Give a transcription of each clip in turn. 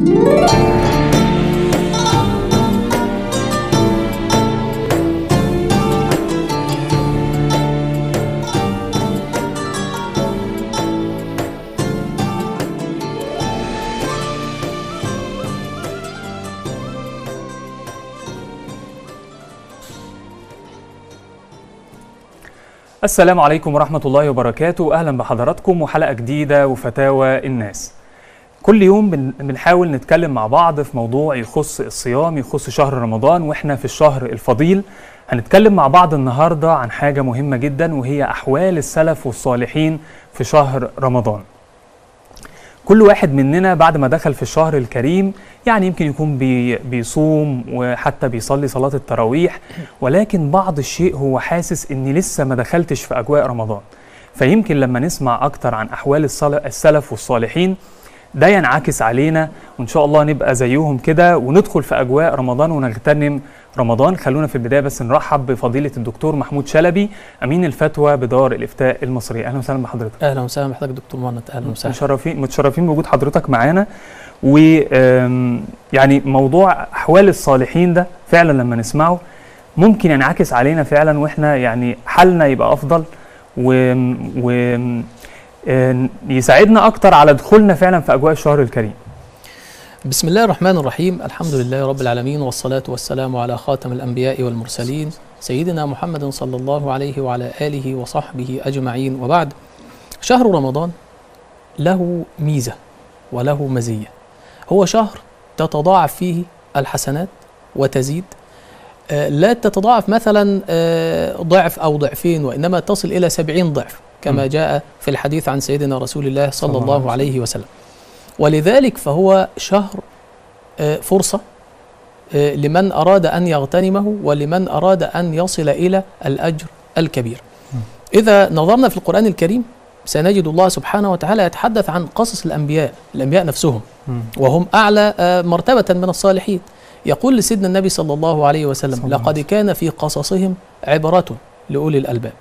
السلام عليكم ورحمة الله وبركاته أهلا بحضراتكم وحلقة جديدة وفتاوى الناس كل يوم بن- بنحاول نتكلم مع بعض في موضوع يخص الصيام يخص شهر رمضان واحنا في الشهر الفضيل هنتكلم مع بعض النهاردة عن حاجة مهمة جدا وهي أحوال السلف والصالحين في شهر رمضان كل واحد مننا بعد ما دخل في الشهر الكريم يعني يمكن يكون بي بيصوم وحتى بيصلي صلاة التراويح ولكن بعض الشيء هو حاسس اني لسه ما دخلتش في اجواء رمضان فيمكن لما نسمع اكتر عن احوال الصل- السلف والصالحين ده ينعكس علينا وان شاء الله نبقى زيهم كده وندخل في اجواء رمضان ونغتنم رمضان خلونا في البدايه بس نرحب بفضيله الدكتور محمود شلبي امين الفتوى بدار الافتاء المصريه اهلا وسهلا بحضرتك اهلا وسهلا بحضرتك دكتور مهند اهلا وسهلا متشرفين متشرفين بوجود حضرتك معانا و آم، يعني موضوع احوال الصالحين ده فعلا لما نسمعه ممكن ينعكس علينا فعلا واحنا يعني حالنا يبقى افضل و, و... آم، يساعدنا اكتر على دخولنا فعلا في اجواء الشهر الكريم بسم الله الرحمن الرحيم الحمد لله رب العالمين والصلاة والسلام على خاتم الأنبياء والمرسلين سيدنا محمد صلى الله عليه وعلى آله وصحبه أجمعين وبعد شهر رمضان له ميزة وله مزية هو شهر تتضاعف فيه الحسنات وتزيد آه، لا تتضاعف مثلا آه، ضعف أو ضعفين وإنما تصل إلى سبعين ضعف كما م. جاء في الحديث عن سيدنا رسول الله صلى صلى الله الله عليه وسلم ولذلك فهو شهر آه، فرصة آه، لمن أراد أن يغتنمه ولمن أراد أن يصل إلى الأجر الكبير إذا نظرنا في القرآن الكريم سنجد الله سبحانه وتعالى يتحدث عن قصص الأنبياء الأنبياء نفسهم وهم أعلى آه، مرتبة من الصالحين يقول لسيدنا النبي صلى الله عليه صلى وسلم الله لقد عليه كان في قصصهم عبرة لأولي الألباب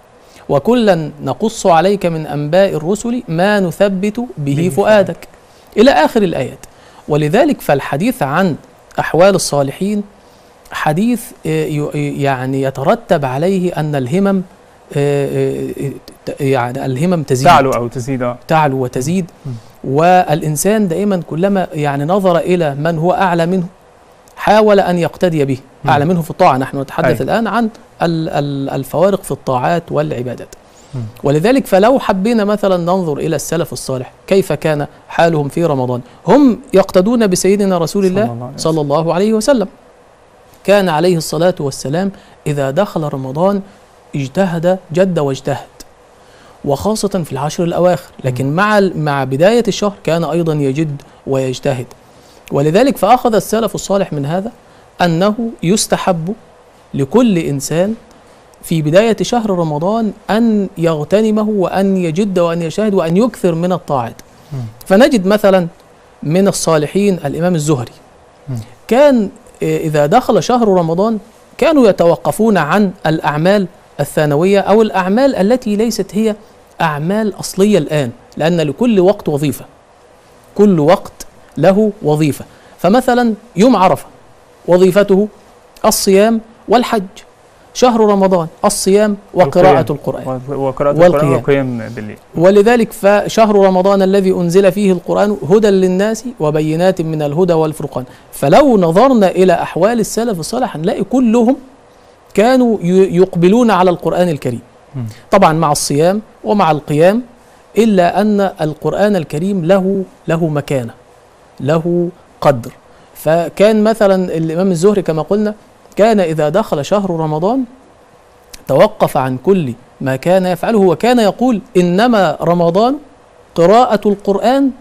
وكلا نقص عليك من أنباء الرسل ما نثبت به به فؤادك إلى آخر الآيات ولذلك فالحديث عن أحوال الصالحين حديث آه، ي- يعني يترتب عليه أن الهمم آه، آه، ت- يعني الهمم تزيد تعلو او تزيد اه تعلو وتزيد م. والإنسان دائما كلما يعني نظر إلى من هو أعلى منه حاول أن يقتدي به م. أعلى منه في الطاعة نحن نتحدث أي. الآن عن ال- ال- الفوارق في الطاعات والعبادات م. ولذلك فلو حبينا مثلا ننظر إلى السلف الصالح كيف كان حالهم في رمضان هم يقتدون بسيدنا رسول صلى الله الله عليه صلى الله عليه وسلم كان عليه الصلاة والسلام إذا دخل رمضان اجتهد جد واجتهد وخاصة في العشر الأواخر لكن مع ال- مع بداية الشهر كان أيضا يجد ويجتهد ولذلك فأخذ السلف الصالح من هذا أنه يستحب لكل إنسان في بداية شهر رمضان أن يغتنمه وأن يجد وأن يجتهد وأن يكثر من الطاعات م. فنجد مثلا من الصالحين الإمام الزهري م. كان آه، إذا دخل شهر رمضان كانوا يتوقفون عن الأعمال الثانوية أو الأعمال التي ليست هي أعمال أصلية الآن لأن لكل وقت وظيفة كل وقت له وظيفة فمثلا يوم عرفة وظيفته الصيام والحج شهر رمضان الصيام وقراءة القرآن و- وقراءة والقيام. القرآن والقيام بالليل ولذلك فشهر رمضان الذي أنزل فيه القرآن هدى للناس وبينات من الهدى والفرقان فلو نظرنا إلى أحوال السلف الصالح هنلاقي كلهم كانوا ي- يقبلون على القرآن الكريم م. طبعا مع الصيام ومع القيام إلا أن القرآن الكريم له له مكانة له قدر فكان مثلا الإمام الزهري كما قلنا كان إذا دخل شهر رمضان توقف عن كل ما كان يفعله وكان يقول إنما رمضان قراءة القرآن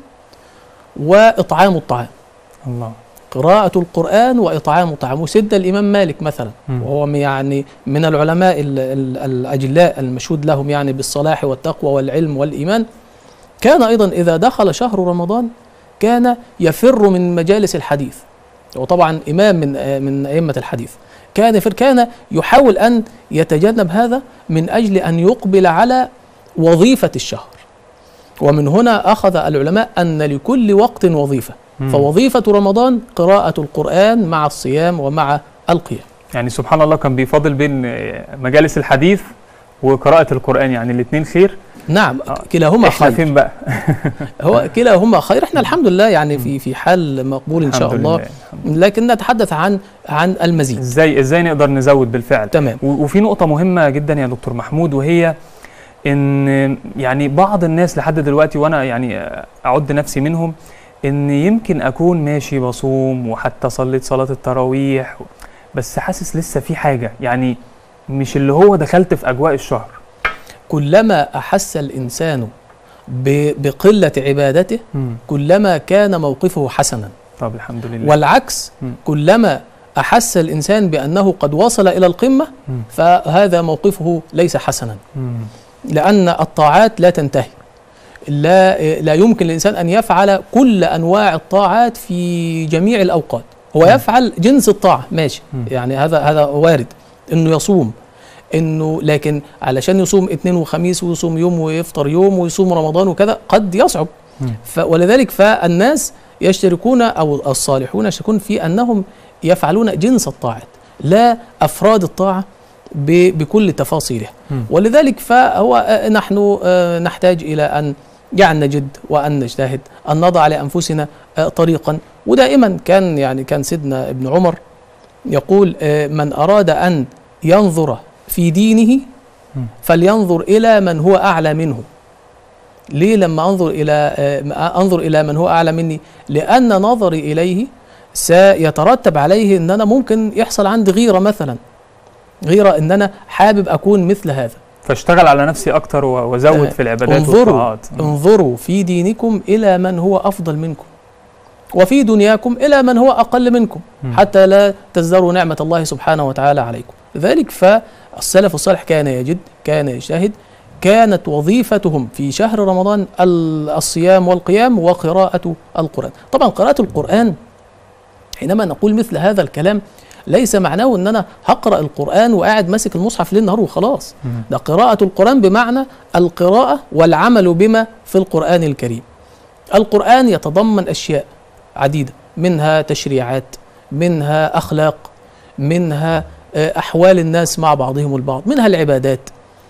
وإطعام الطعام الله قراءة القرآن وإطعام الطعام وسد الإمام مالك مثلا مم. وهو م- يعني من العلماء ال- ال- الأجلاء المشهود لهم يعني بالصلاح والتقوى والعلم والإيمان كان أيضا إذا دخل شهر رمضان كان يفر من مجالس الحديث وطبعا إمام من آه، من أئمة الحديث كان يفر كان يحاول أن يتجنب هذا من أجل أن يقبل على وظيفة الشهر ومن هنا أخذ العلماء أن لكل وقت وظيفة مم. فوظيفة رمضان قراءة القرآن مع الصيام ومع القيام يعني سبحان الله كان بيفاضل بين آه، مجالس الحديث وقراءة القرآن يعني الاثنين خير نعم آه. كلاهما احنا خير فين بقى هو كلاهما خير احنا الحمد لله يعني في في حال مقبول ان شاء الحمد الله لله. لكن نتحدث عن عن المزيد ازاي ازاي نقدر نزود بالفعل تمام و- وفي نقطة مهمة جدا يا دكتور محمود وهي ان يعني بعض الناس لحد دلوقتي وانا يعني اعد نفسي منهم ان يمكن اكون ماشي بصوم وحتى صليت صلاة التراويح بس حاسس لسه في حاجة يعني مش اللي هو دخلت في اجواء الشهر كلما احس الانسان ب- بقله عبادته كلما كان موقفه حسنا طب الحمد لله والعكس مم. كلما احس الانسان بانه قد وصل الى القمه مم. فهذا موقفه ليس حسنا مم. لان الطاعات لا تنتهي لا لا يمكن للانسان ان يفعل كل انواع الطاعات في جميع الاوقات هو مم. يفعل جنس الطاعه ماشي مم. يعني هذا هذا وارد انه يصوم انه لكن علشان يصوم اثنين وخميس ويصوم يوم ويفطر يوم ويصوم رمضان وكذا قد يصعب مم. ف ولذلك فالناس يشتركون او الصالحون يشتركون في انهم يفعلون جنس الطاعات لا افراد الطاعه ب- بكل تفاصيلها مم. ولذلك فهو آه، نحن آه، نحتاج الى ان يعني نجد وان نجتهد ان نضع لانفسنا آه، طريقا ودائما كان يعني كان سيدنا ابن عمر يقول آه، من اراد ان ينظر في دينه مم. فلينظر الى من هو اعلى منه ليه لما انظر الى آه، انظر الى من هو اعلى مني لان نظري اليه سيترتب عليه ان انا ممكن يحصل عندي غيره مثلا غيره ان انا حابب اكون مثل هذا فاشتغل على نفسي اكتر و- وازود تمام. في العبادات انظروا والطاعات مم. انظروا في دينكم الى من هو افضل منكم وفي دنياكم الى من هو اقل منكم مم. حتى لا تزدروا نعمه الله سبحانه وتعالى عليكم ذلك فالسلف الصالح كان يجد كان يجتهد كانت وظيفتهم في شهر رمضان ال- الصيام والقيام وقراءة القرآن طبعا قراءة القرآن حينما نقول مثل هذا الكلام ليس معناه ان انا هقرا القران وقاعد ماسك المصحف ليل نهار وخلاص مم. ده قراءه القران بمعنى القراءه والعمل بما في القران الكريم القران يتضمن اشياء عديده منها تشريعات منها اخلاق منها آه، احوال الناس مع بعضهم البعض منها العبادات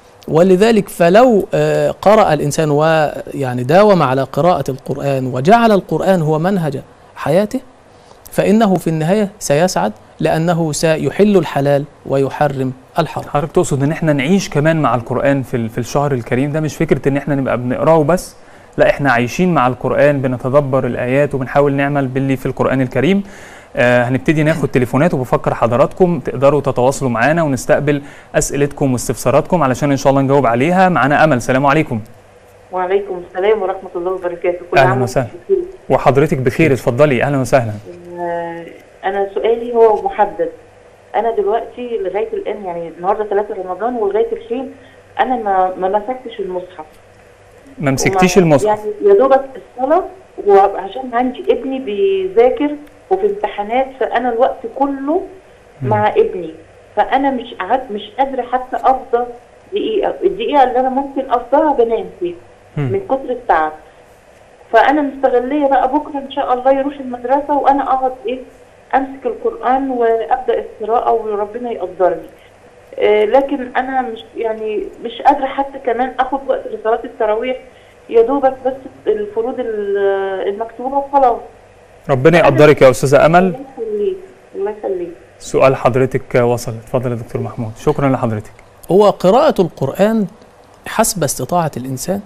ولذلك فلو آه، قرأ الإنسان ويعني داوم على قراءة القرآن وجعل القرآن هو منهج حياته فإنه في النهاية سيسعد لأنه سيحل الحلال ويحرم الحرام حضرتك تقصد ان احنا نعيش كمان مع القرآن في ال- في الشهر الكريم ده مش فكرة ان احنا نبقى بنقراه بس لا احنا عايشين مع القرآن بنتدبر الآيات وبنحاول نعمل باللي في القرآن الكريم آه هنبتدي ناخد تليفونات وبفكر حضراتكم تقدروا تتواصلوا معانا ونستقبل أسئلتكم واستفساراتكم علشان إن شاء الله نجاوب عليها معانا أمل سلام عليكم وعليكم السلام ورحمة الله وبركاته كل أهلا عام وسهلا. وانتم بخير. وحضرتك بخير اتفضلي أهلا وسهلا آه، أنا سؤالي هو محدد أنا دلوقتي لغاية الآن يعني النهاردة 3 رمضان ولغاية الحين أنا ما ما مسكتش المصحف ما مسكتيش وما- المصحف يعني يا دوبك الصلاة وعشان عندي ابني بيذاكر وفي امتحانات فأنا الوقت كله مع ابني فأنا مش قعدت مش قادرة حتى أفضى دقيقة الدقيقة اللي أنا ممكن أفضاها بنام فيها مم. من كتر التعب فانا مستغليه بقى بكره ان شاء الله يروح المدرسه وانا اقعد ايه امسك القران وابدا القراءه وربنا يقدرني آه، لكن انا مش يعني مش قادره حتى كمان اخد وقت لصلاه التراويح يا دوبك بس الفروض ال- المكتوبه وخلاص ربنا يقدرك يا أستاذة أمل الله يخليك الله يخليك سؤال حضرتك وصل اتفضل يا دكتور محمود شكرا لحضرتك هو قراءة القرآن حسب استطاعة الإنسان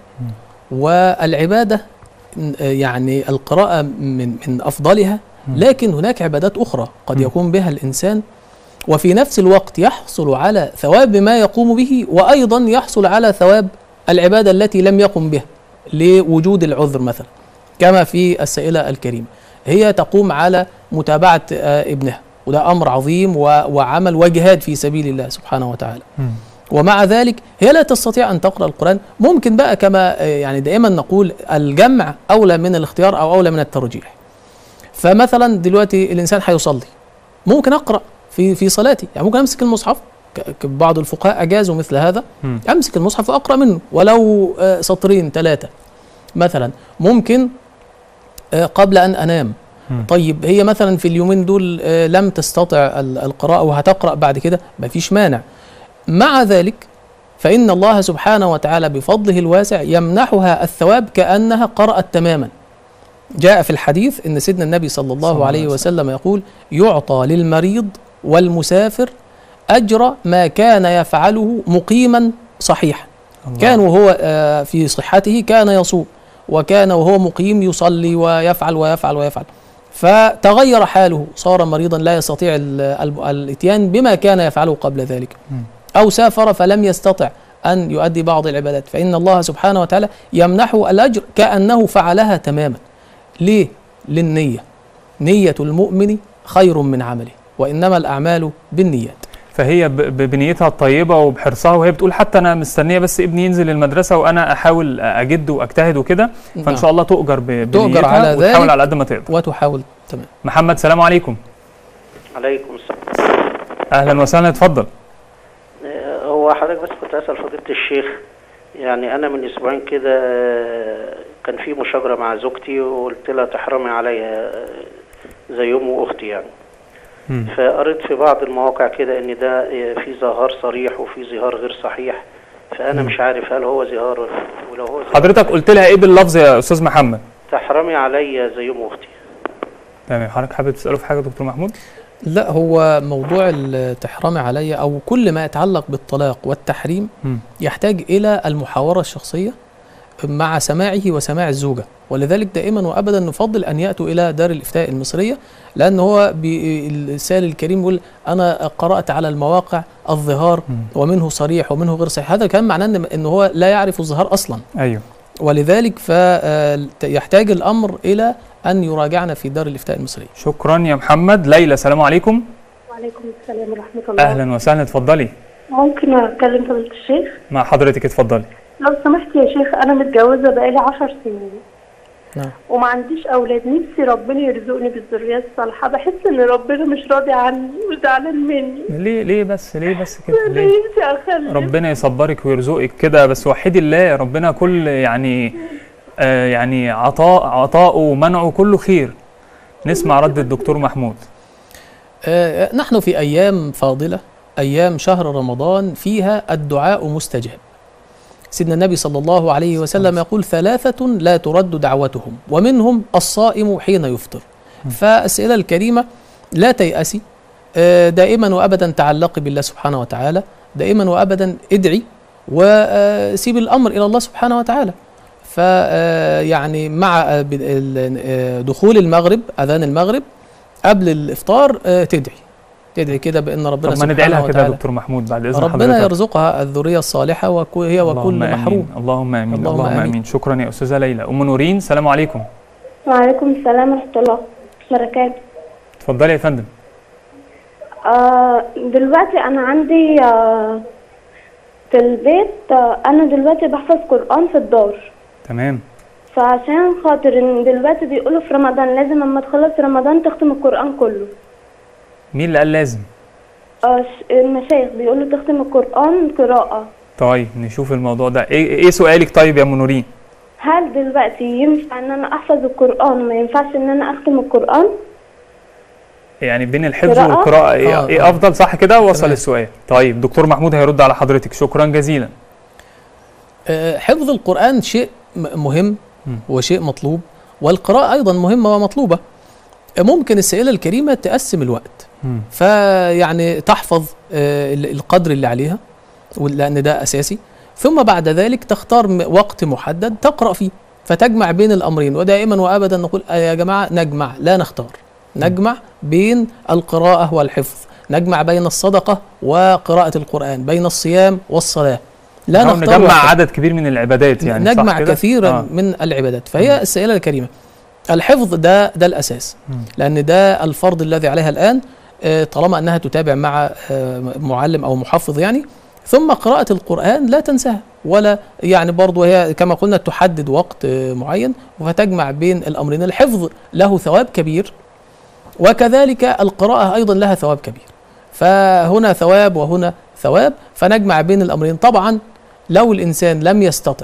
والعبادة آه، يعني القراءة من من أفضلها لكن هناك عبادات أخرى قد مم. يقوم بها الإنسان وفي نفس الوقت يحصل على ثواب ما يقوم به وأيضا يحصل على ثواب العبادة التي لم يقم بها لوجود العذر مثلا كما في السائلة الكريمة هي تقوم على متابعة آه، ابنها وده أمر عظيم و- وعمل وجهاد في سبيل الله سبحانه وتعالى ومع ذلك هي لا تستطيع ان تقرا القران ممكن بقى كما آه، يعني دائما نقول الجمع اولى من الاختيار او اولى من الترجيح فمثلا دلوقتي الانسان هيصلي ممكن اقرا في في صلاتي يعني ممكن امسك المصحف ك- ك- بعض الفقهاء اجازوا مثل هذا مم. امسك المصحف واقرا منه ولو آه، سطرين ثلاثه مثلا ممكن آه، قبل ان انام مم. طيب هي مثلا في اليومين دول آه، لم تستطع ال- القراءة وهتقرأ بعد كده مفيش مانع مع ذلك فإن الله سبحانه وتعالى بفضله الواسع يمنحها الثواب كأنها قرأت تماما جاء في الحديث أن سيدنا النبي صلى الله, صلى الله عليه عليه وسلم يقول يعطى للمريض والمسافر أجر ما كان يفعله مقيما صحيحا الله. كان وهو آه، في صحته كان يصوم وكان وهو مقيم يصلي ويفعل ويفعل ويفعل فتغير حاله صار مريضا لا يستطيع ال- ال- الاتيان بما كان يفعله قبل ذلك مم. او سافر فلم يستطع ان يؤدي بعض العبادات فان الله سبحانه وتعالى يمنحه الاجر كانه فعلها تماما ليه للنيه نيه المؤمن خير من عمله وانما الاعمال بالنيات فهي ب- ب- بنيتها الطيبه وبحرصها وهي بتقول حتى انا مستنيه بس ابني ينزل المدرسه وانا احاول اجد واجتهد وكده فان نعم. شاء الله تؤجر ب- تؤجر بنيتها على وتحاول ذلك. على قد ما تقدر وتحاول تمام محمد سلام عليكم عليكم السلام اهلا وسهلا اتفضل آه، هو حضرتك بس كنت اسال فضيله الشيخ يعني انا من اسبوعين كده آه، كان في مشاجره مع زوجتي وقلت لها تحرمي عليا آه، زي ام واختي يعني مم. فقريت في بعض المواقع كده ان ده آه، في ظهار صريح وفي ظهار غير صحيح فانا مش عارف هل هو ظهار ولو هو ظهار حضرتك قلت لها ايه باللفظ يا استاذ محمد تحرمي عليا زي ام واختي تمام حضرتك حابب تساله في حاجه دكتور محمود لا هو موضوع التحرم علي او كل ما يتعلق بالطلاق والتحريم مم. يحتاج الى المحاوره الشخصيه مع سماعه وسماع الزوجه ولذلك دائما وابدا نفضل ان ياتوا الى دار الافتاء المصريه لان هو بي- السائل الكريم يقول انا قرات على المواقع الظهار مم. ومنه صريح ومنه غير صحيح هذا كان معناه ان إن هو لا يعرف الظهار اصلا ايوه ولذلك فيحتاج الامر الى ان يراجعنا في دار الافتاء المصريه شكرا يا محمد ليلى سلام عليكم وعليكم السلام ورحمة الله اهلا وسهلا اتفضلي ممكن أتكلم فضيلة الشيخ؟ مع حضرتك اتفضلي لو سمحت يا شيخ أنا متجوزة بقالي عشر سنين نعم وما عنديش أولاد نفسي ربنا يرزقني بالذرية الصالحة بحس إن ربنا مش راضي عني وزعلان مني ليه ليه بس ليه بس كده أنا ليه نفسي أخلف ربنا يصبرك ويرزقك كده بس وحدي الله ربنا كل يعني آه يعني عطاء عطاؤه ومنعه كله خير نسمع رد الدكتور محمود آه، نحن في أيام فاضلة أيام شهر رمضان فيها الدعاء مستجاب سيدنا النبي صلى الله عليه وسلم يقول ثلاثة لا ترد دعوتهم ومنهم الصائم حين يفطر فالأسئلة الكريمة لا تيأسي آه، دائما وأبدا تعلقي بالله سبحانه وتعالى دائما وأبدا ادعي وسيب الأمر إلى الله سبحانه وتعالى فيعني مع آه، بد- ال- آه، دخول المغرب أذان المغرب قبل الافطار آه، تدعي تدعي كده بان ربنا طب ما سبحانه ندعي لها كده يا وتعالى دكتور محمود بعد اذن ربنا حضرتك يرزقها الذريه الصالحه وهي وكل اللهم آمين. محروم اللهم امين اللهم اللهم آمين. امين شكرا يا استاذه ليلى ام نورين سلام عليكم وعليكم السلام ورحمة الله وبركاته اتفضلي يا فندم آه دلوقتي أنا عندي آه في البيت آه أنا دلوقتي بحفظ قرآن في الدار تمام فعشان خاطر إن دلوقتي بيقولوا في رمضان لازم أما تخلص رمضان تختم القرآن كله مين اللي قال لازم آه ش- المشايخ بيقولوا تختم القرآن قراءة طيب نشوف الموضوع ده ايه ايه سؤالك طيب يا ام نورين هل دلوقتي ينفع إن أنا أحفظ القرآن وما ينفعش إن أنا أختم القرآن؟ يعني بين الحفظ قراءة؟ والقراءة ايه, آه، إيه آه. افضل صح كده وصل تمام. السؤال طيب دكتور محمود هيرد على حضرتك شكرا جزيلا آه، حفظ القران شيء م- مهم مم. وشيء مطلوب والقراءه ايضا مهمه ومطلوبه آه، ممكن السائله الكريمه تقسم الوقت مم. فيعني تحفظ آه، ال- القدر اللي عليها وال- لان ده اساسي ثم بعد ذلك تختار م- وقت محدد تقرا فيه فتجمع بين الامرين ودائما وابدا نقول آه يا جماعه نجمع لا نختار نجمع بين القراءه والحفظ نجمع بين الصدقه وقراءه القران بين الصيام والصلاه لا نحاول نختار نجمع واحدة. عدد كبير من العبادات يعني صح نجمع كده؟ كثيرا آه. من العبادات فهي السائله الكريمه الحفظ ده ده الاساس مم. لان ده الفرض الذي عليها الان آه، طالما انها تتابع مع آه، معلم او محفظ يعني ثم قراءة القرآن لا تنساها ولا يعني برضو هي كما قلنا تحدد وقت آه، معين وفتجمع بين الأمرين الحفظ له ثواب كبير وكذلك القراءة أيضا لها ثواب كبير فهنا ثواب وهنا ثواب فنجمع بين الأمرين طبعا لو الإنسان لم يستطع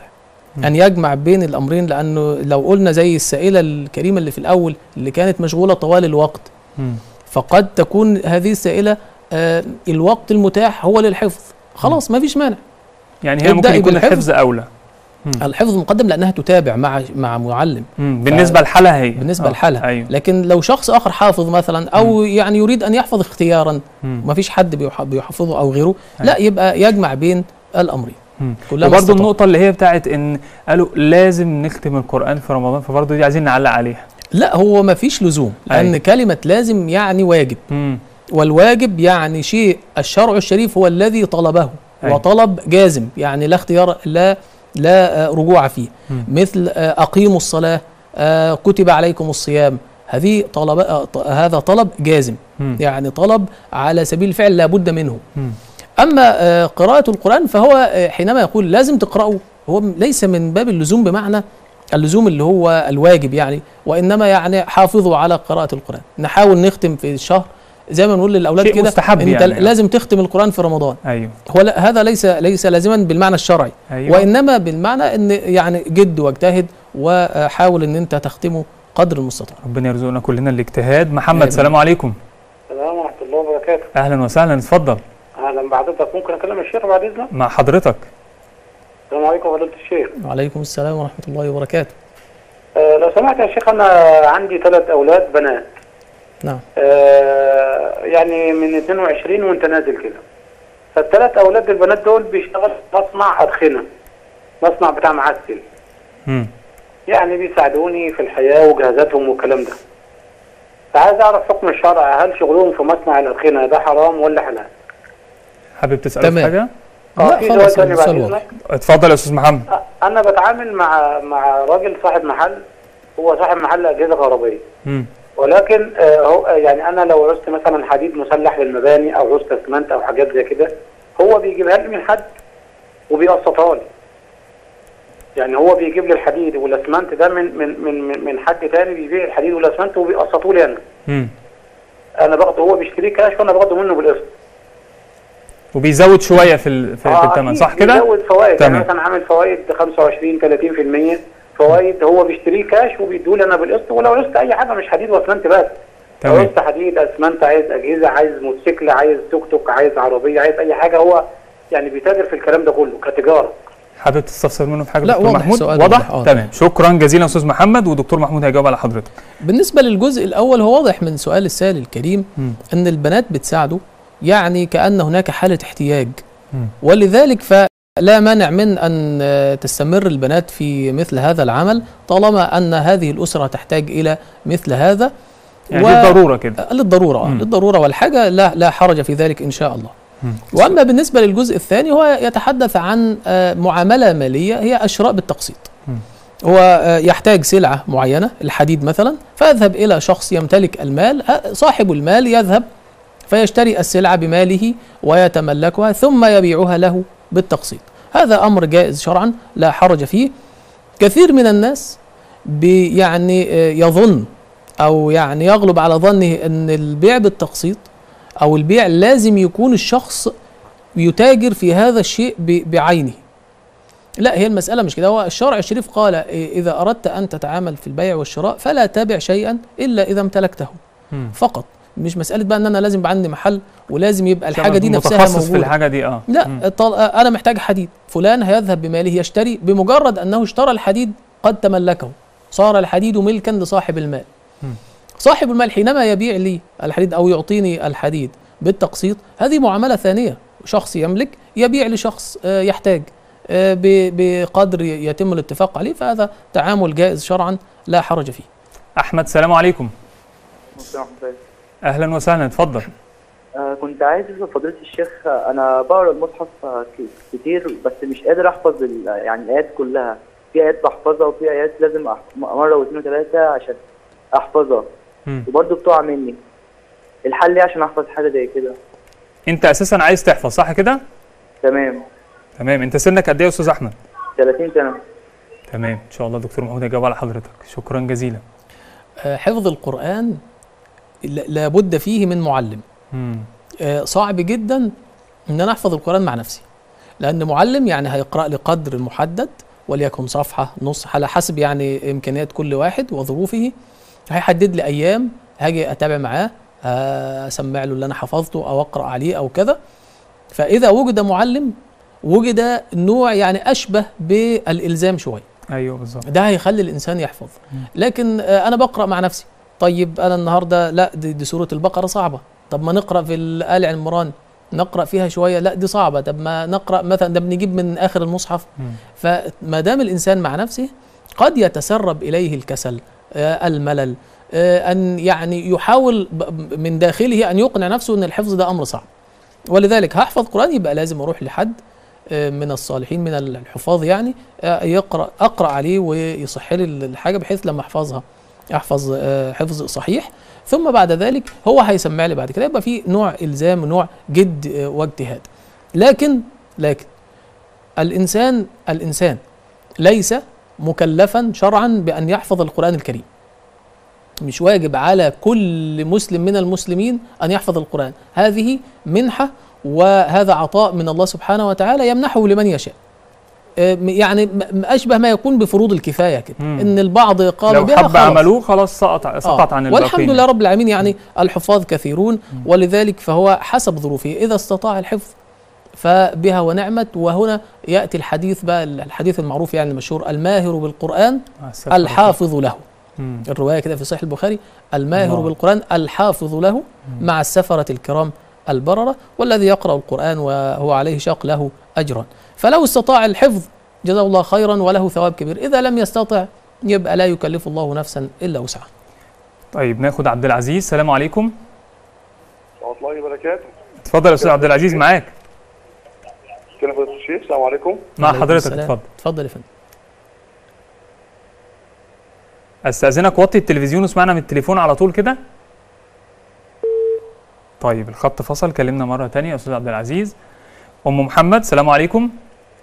ان يجمع بين الامرين لانه لو قلنا زي السائله الكريمه اللي في الاول اللي كانت مشغوله طوال الوقت مم. فقد تكون هذه السائله آه، الوقت المتاح هو للحفظ خلاص ما فيش مانع يعني هي ممكن ابدأي يكون بالحفظ. الحفظ اولى الحفظ مقدم لانها تتابع مع مع معلم مم. بالنسبه لحالها هي بالنسبه آه. لحالها ايوه لكن لو شخص اخر حافظ مثلا او يعني يريد ان يحفظ اختيارا مم. ما فيش حد بيح- بيحفظه او غيره أيوة. لا يبقى يجمع بين الامرين مم. كلما وبرضه استطاع. النقطه اللي هي بتاعت ان قالوا لازم نختم القران في رمضان فبرضه دي عايزين نعلق عليها لا هو ما فيش لزوم لان أيوة. كلمه لازم يعني واجب مم. والواجب يعني شيء الشرع الشريف هو الذي طلبه أيوة. وطلب جازم يعني لا اختيار لا لا آه، رجوع فيه مم. مثل آه، اقيموا الصلاه آه، كتب عليكم الصيام هذه طلب آه، ط- هذا طلب جازم مم. يعني طلب على سبيل الفعل لابد منه مم. اما آه، قراءه القران فهو آه، حينما يقول لازم تقراه هو م- ليس من باب اللزوم بمعنى اللزوم اللي هو الواجب يعني وانما يعني حافظوا على قراءه القران نحاول نختم في الشهر زي ما نقول للاولاد شيء كده مستحب انت يعني. لازم تختم القران في رمضان ايوه هو لا هذا ليس ليس لازما بالمعنى الشرعي ايوه وانما بالمعنى ان يعني جد واجتهد وحاول ان انت تختمه قدر المستطاع ربنا يرزقنا كلنا الاجتهاد محمد آمين. السلام عليكم السلام ورحمة الله وبركاته اهلا وسهلا اتفضل أهلا بحضرتك ممكن أكلم الشيخ بعد إذنك مع حضرتك السلام عليكم فضيلة الشيخ وعليكم السلام ورحمه الله وبركاته آه لو سمحت يا شيخ أنا عندي ثلاث أولاد بنات نعم آه يعني من 22 وأنت نازل كده فالثلاث أولاد البنات دول بيشتغلوا في مصنع أدخنة مصنع بتاع معسل مم. يعني بيساعدوني في الحياة وجهازاتهم والكلام ده فعايز أعرف حكم الشرع هل شغلهم في مصنع الأدخنة ده حرام ولا حلال؟ حابب تسال في تمام. حاجه آه، لا في خلاص سؤال تاني بعد السؤال واضح. إذنك اتفضل يا استاذ محمد انا بتعامل مع مع راجل صاحب محل هو صاحب محل اجهزه كهربائيه مم. ولكن آه، هو يعني انا لو عوزت مثلا حديد مسلح للمباني او عوزت اسمنت او حاجات زي كده هو بيجيبها لي من حد وبيقسطها لي يعني هو بيجيب لي الحديد والاسمنت ده من من من من- من حد تاني بيبيع الحديد والاسمنت وبيقسطوا لي انا مم. انا باخده هو بيشتريه كاش وانا باخده منه بالقسط وبيزود شويه في ال- في, في الثمن أكيد صح كده بيزود فوائد تمام. يعني مثلا عامل فوائد 25 30% فوائد هو بيشتريه كاش وبيدولي انا بالقسط ولو عوزت اي حاجه مش حديد واسمنت بس لو تمام عوزت حديد اسمنت عايز اجهزه عايز موتوسيكل عايز توك توك عايز عربيه عايز اي حاجه هو يعني بيتاجر في الكلام ده كله كتجاره حابب تستفسر منه في حاجه لا، دكتور واضح محمود السؤال واضح واضح، آه. تمام شكرا جزيلا استاذ محمد ودكتور محمود هيجاوب على حضرتك بالنسبة للجزء الأول هو واضح من سؤال السائل الكريم مم. أن البنات بتساعده يعني كأن هناك حالة احتياج مم. ولذلك فلا مانع من أن آه، تستمر البنات في مثل هذا العمل طالما أن هذه الأسرة تحتاج إلى مثل هذا يعني و- دي ضروره كده آه، للضرورة آه، مم. للضرورة والحاجة لا لا حرج في ذلك إن شاء الله مم. وأما بالنسبة للجزء الثاني هو يتحدث عن آه، معاملة مالية هي الشراء بالتقسيط مم. هو آه، يحتاج سلعة معينة الحديد مثلا فيذهب إلى شخص يمتلك المال آه، صاحب المال يذهب فيشتري السلعة بماله ويتملكها ثم يبيعها له بالتقسيط هذا أمر جائز شرعا لا حرج فيه كثير من الناس بي- يعني آه، يظن أو يعني يغلب على ظنه أن البيع بالتقسيط أو البيع لازم يكون الشخص يتاجر في هذا الشيء ب- بعينه لا هي المسألة مش كده هو الشرع الشريف قال إيه، إذا أردت أن تتعامل في البيع والشراء فلا تبع شيئا إلا إذا امتلكته مم. فقط مش مسألة بقى أن أنا لازم يبقى عندي محل ولازم يبقى الحاجة دي نفسها متخصص في موجودة الحاجه دي اه لا مم. طل... أنا محتاج حديد فلان هيذهب بماله يشتري بمجرد أنه اشترى الحديد قد تملكه صار الحديد ملكا لصاحب المال مم. صاحب المال حينما يبيع لي الحديد أو يعطيني الحديد بالتقسيط هذه معاملة ثانية شخص يملك يبيع لشخص آه، يحتاج آه، ب- بقدر يتم الاتفاق عليه فهذا تعامل جائز شرعا لا حرج فيه احمد السلام عليكم اهلا وسهلا اتفضل آه كنت عايز أسأل فضيلة الشيخ آه، أنا بقرا المصحف آه، ك- كتير بس مش قادر أحفظ ال- يعني الآيات كلها في آيات بحفظها وفي آيات لازم أح- مرة واثنين وثلاثة عشان أحفظها مم. وبرضه بتقع مني الحل إيه عشان أحفظ حاجة زي كده انت اساسا عايز تحفظ صح كده تمام تمام انت سنك قد ايه يا استاذ احمد 30 سنة تمام ان شاء الله دكتور محمود هيجاوب على حضرتك شكرا جزيلا آه، حفظ القرآن لا- لابد فيه من معلم مم. آه، صعب جدا ان انا احفظ القران مع نفسي لان معلم يعني هيقرا لي قدر محدد وليكن صفحه نص على حسب يعني امكانيات كل واحد وظروفه هيحدد لي ايام هاجي اتابع معاه آه، اسمع له اللي انا حفظته او اقرا عليه او كذا فاذا وجد معلم وجد نوع يعني اشبه بالالزام شويه ايوه بالظبط ده هيخلي الانسان يحفظ لكن آه، انا بقرا مع نفسي طيب انا النهارده لا دي, دي سوره البقره صعبه طب ما نقرا في ال عمران نقرا فيها شويه لا دي صعبه طب ما نقرا مثلا ده بنجيب من اخر المصحف مم. فما دام الانسان مع نفسه قد يتسرب اليه الكسل آه، الملل آه، ان يعني يحاول ب- من داخله ان يقنع نفسه ان الحفظ ده امر صعب ولذلك هحفظ قران يبقى لازم اروح لحد آه، من الصالحين من الحفاظ يعني آه، يقرا اقرا عليه ويصح لي الحاجه بحيث لما احفظها احفظ آه، حفظ صحيح ثم بعد ذلك هو هيسمع لي بعد كده يبقى في نوع الزام ونوع جد آه، واجتهاد لكن لكن الانسان الانسان ليس مكلفا شرعا بان يحفظ القران الكريم مش واجب على كل مسلم من المسلمين ان يحفظ القران هذه منحه وهذا عطاء من الله سبحانه وتعالى يمنحه لمن يشاء آه، يعني م- م- اشبه ما يكون بفروض الكفايه كده مم. ان البعض قال لو بها حب خلاص. عملوه خلاص سقط سقط آه. عن والحمد الباقين لله رب العالمين يعني الحفاظ كثيرون ولذلك فهو حسب ظروفه اذا استطاع الحفظ فبها ونعمت وهنا ياتي الحديث بقى الحديث المعروف يعني المشهور الماهر بالقران آه، استغفر الله. الحافظ له مم. الروايه كده في صحيح البخاري الماهر الله. بالقران الحافظ له مع السفره الكرام البرره والذي يقرا القران وهو عليه شاق له اجرا فلو استطاع الحفظ جزاه الله خيرا وله ثواب كبير اذا لم يستطع يبقى لا يكلف الله نفسا الا وسعها طيب ناخد عبد العزيز السلام عليكم ورحمة الله وبركاته اتفضل يا استاذ عبد العزيز معاك كنا فضيلة الشيخ السلام عليكم مع عليكم حضرتك السلام. اتفضل اتفضل يا فندم استاذنك وطي التلفزيون واسمعنا من التليفون على طول كده طيب الخط فصل كلمنا مره تانية يا استاذ عبد العزيز ام محمد السلام عليكم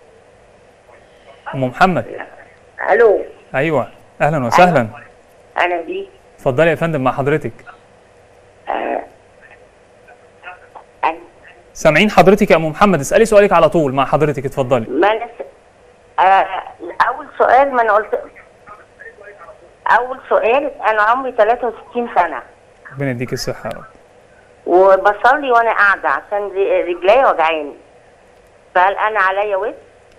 ام محمد الو ايوه اهلا وسهلا انا بيك اتفضلي يا فندم مع حضرتك آه، أنا سامعين حضرتك يا ام محمد اسالي سؤالك على طول مع حضرتك اتفضلي ما أنا س- آه، اول سؤال ما انا قلت اول سؤال انا عمري 63 سنه ربنا يديك الصحه يا رب وبصلي وانا قاعده عشان ر- رجلي وجعاني فهل انا عليا وزن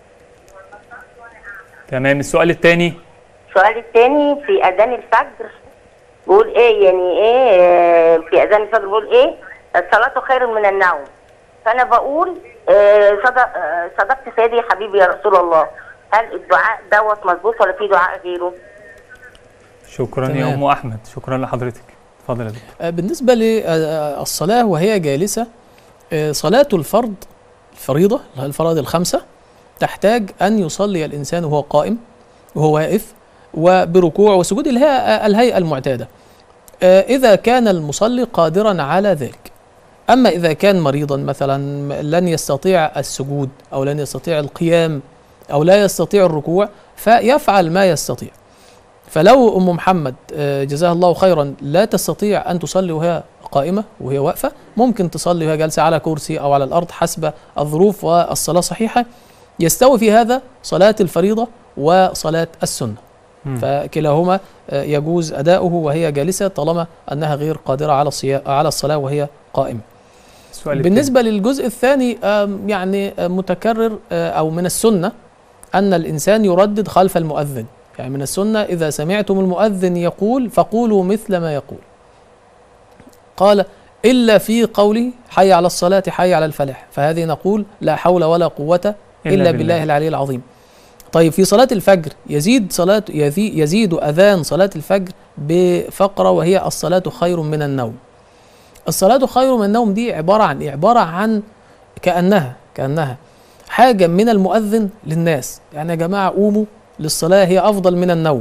تمام السؤال الثاني السؤال الثاني في اذان الفجر بيقول ايه يعني ايه آه، في اذان الفجر بيقول ايه الصلاه خير من النوم فانا بقول آه، صدق آه، صدقت سيدي حبيبي يا رسول الله هل الدعاء دوت مظبوط ولا في دعاء غيره؟ شكرا يا تمام. ام احمد شكرا لحضرتك اتفضل يا دكتور آه، بالنسبة للصلاة وهي جالسة آه، صلاة الفرض الفريضة اللي هي الفرائض الخمسة تحتاج أن يصلي الإنسان وهو قائم وهو واقف وبركوع وسجود اللي هي آه، الهيئة المعتادة آه، إذا كان المصلي قادرا على ذلك أما إذا كان مريضا مثلا لن يستطيع السجود أو لن يستطيع القيام أو لا يستطيع الركوع فيفعل ما يستطيع فلو ام محمد آه، جزاها الله خيرا لا تستطيع ان تصلي وهي قائمه وهي واقفه ممكن تصلي وهي جالسه على كرسي او على الارض حسب الظروف والصلاه صحيحه يستوي في هذا صلاه الفريضه وصلاه السنه مم. فكلاهما آه، يجوز اداؤه وهي جالسه طالما انها غير قادره على الصيا- على الصلاه وهي قائمه السؤال التاني. بالنسبة للجزء الثاني آم، يعني آه، متكرر آه، أو من السنة أن الإنسان يردد خلف المؤذن يعني من السنة إذا سمعتم المؤذن يقول فقولوا مثل ما يقول قال إلا في قوله حي على الصلاة حي على الفلاح فهذه نقول لا حول ولا قوة إلا, إلا إلا بالله. بالله العلي العظيم طيب في صلاة الفجر يزيد صلاة يزي- يزيد أذان صلاة الفجر بفقرة وهي الصلاة خير من النوم الصلاة خير من النوم دي عبارة عن إيه؟ عبارة عن كأنها كأنها حاجة من المؤذن للناس يعني يا جماعة قوموا للصلاة هي أفضل من النوم